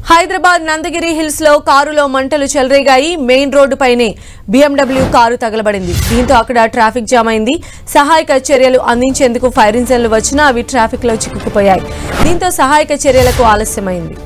Hyderabad Nandagiri hills లో కారులో మంటలు చెలరేగాయి మెయిన్ రోడ్డు పైనే బీఎండబ్ల్యూ కారు తగలబడింది దీంతో అక్కడ ట్రాఫిక్ జామ్ అయింది సహాయక చర్యలు అందించేందుకు ఫైర్ ఇంజన్లు వచ్చినా అవి ట్రాఫిక్ లో చిక్కుకుపోయాయి దీంతో సహాయక చర్యలకు ఆలస్యమైంది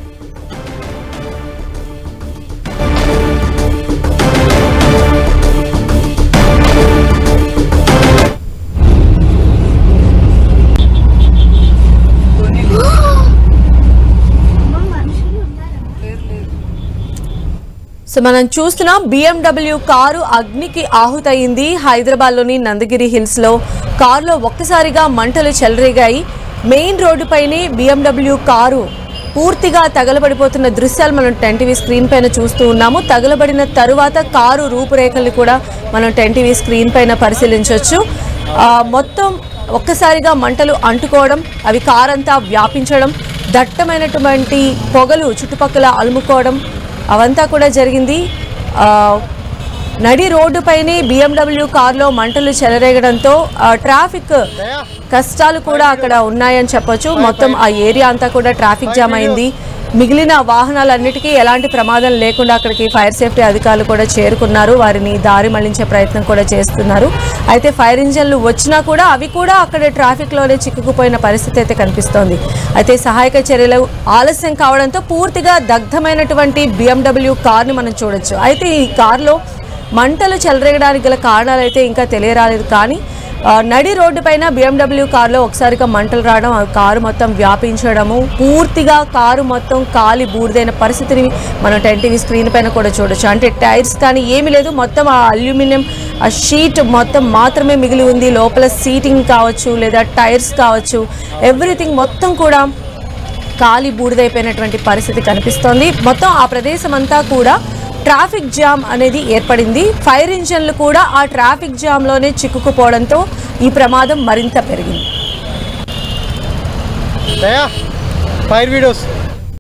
సో మనం చూస్తున్నాం బిఎండబ్ల్యూ కారు అగ్నికి ఆహుతయింది హైదరాబాద్లోని నందగిరి హిల్స్ లో కారులో ఒక్కసారిగా మంటలు చెలరేగాయి మెయిన్ రోడ్డుపైనే బిఎండబ్ల్యూ కారు పూర్తిగా తగలబడిపోతున్న దృశ్యాలు మనం టెన్ టీవీ స్క్రీన్ పైన చూస్తూ ఉన్నాము తగలబడిన తరువాత కారు రూపురేఖలు కూడా మనం టెన్ టీవీ స్క్రీన్ పైన పరిశీలించవచ్చు ఆ, మొత్తం ఒక్కసారిగా మంటలు అంటుకోవడం అవి కారంతా వ్యాపించడం దట్టమైనటువంటి పొగలు చుట్టుపక్కల అలుముకోవడం అవంతా కూడా జరిగింది ఆ, నడి రోడ్డుపైనే బిఎండబ్ల్యూ కారులో మంటలు చెలరేగడంతో ఆ, ట్రాఫిక్ కష్టాలు కూడా అక్కడ ఉన్నాయని చెప్పొచ్చు మొత్తం ఆ ఏరియా అంతా కూడా ట్రాఫిక్ జామ్ అయింది మిగిలిన వాహనాలన్నిటికీ ఎలాంటి ప్రమాదం లేకుండా అక్కడికి ఫైర్ సేఫ్టీ అధికారులు కూడా చేరుకున్నారు వారిని దారి మళ్లించే ప్రయత్నం కూడా చేస్తున్నారు అయితే ఫైర్ ఇంజన్లు వచ్చినా కూడా అవి కూడా అక్కడ ట్రాఫిక్లోనే చిక్కుకుపోయిన పరిస్థితి అయితే కనిపిస్తోంది అయితే సహాయక చర్యలు ఆలస్యం కావడంతో పూర్తిగా దగ్ధమైనటువంటి బిఎండబ్ల్యూ కార్ని మనం చూడొచ్చు అయితే ఈ కారులో మంటలు చెలరేగడానికి గల కారణాలు అయితే ఇంకా తెలియరాలేదు కానీ ఆ, నడి రోడ్డు పైన బిఎండబ్ల్యూ కారులో ఒకసారిగా మంటలు రావడం ఆ కారు మొత్తం వ్యాపించడము పూర్తిగా కారు మొత్తం కాలి బూడిదైన పరిస్థితిని మనం టెన్ టీవీ స్క్రీన్ పైన కూడా చూడొచ్చు అంటే టైర్స్ కానీ ఏమీ లేదు మొత్తం ఆ అల్యూమినియం ఆ షీట్ మొత్తం మాత్రమే మిగిలి ఉంది లోపల సీటింగ్ కావచ్చు లేదా టైర్స్ కావచ్చు ఎవ్రీథింగ్ మొత్తం కూడా కాలి బూడిదైపోయినటువంటి పరిస్థితి కనిపిస్తోంది మొత్తం ఆ ప్రదేశం అంతా కూడా ట్రాఫిక్ జామ్ అనేది ఏర్పడింది ఫైర్ ఇంజన్లు కూడా ఆ ట్రాఫిక్ జామ్లోనే చిక్కుకుపోవడంతో ఈ ప్రమాదం మరింత పెరిగింది దయా ఫైర్ వీడియోస్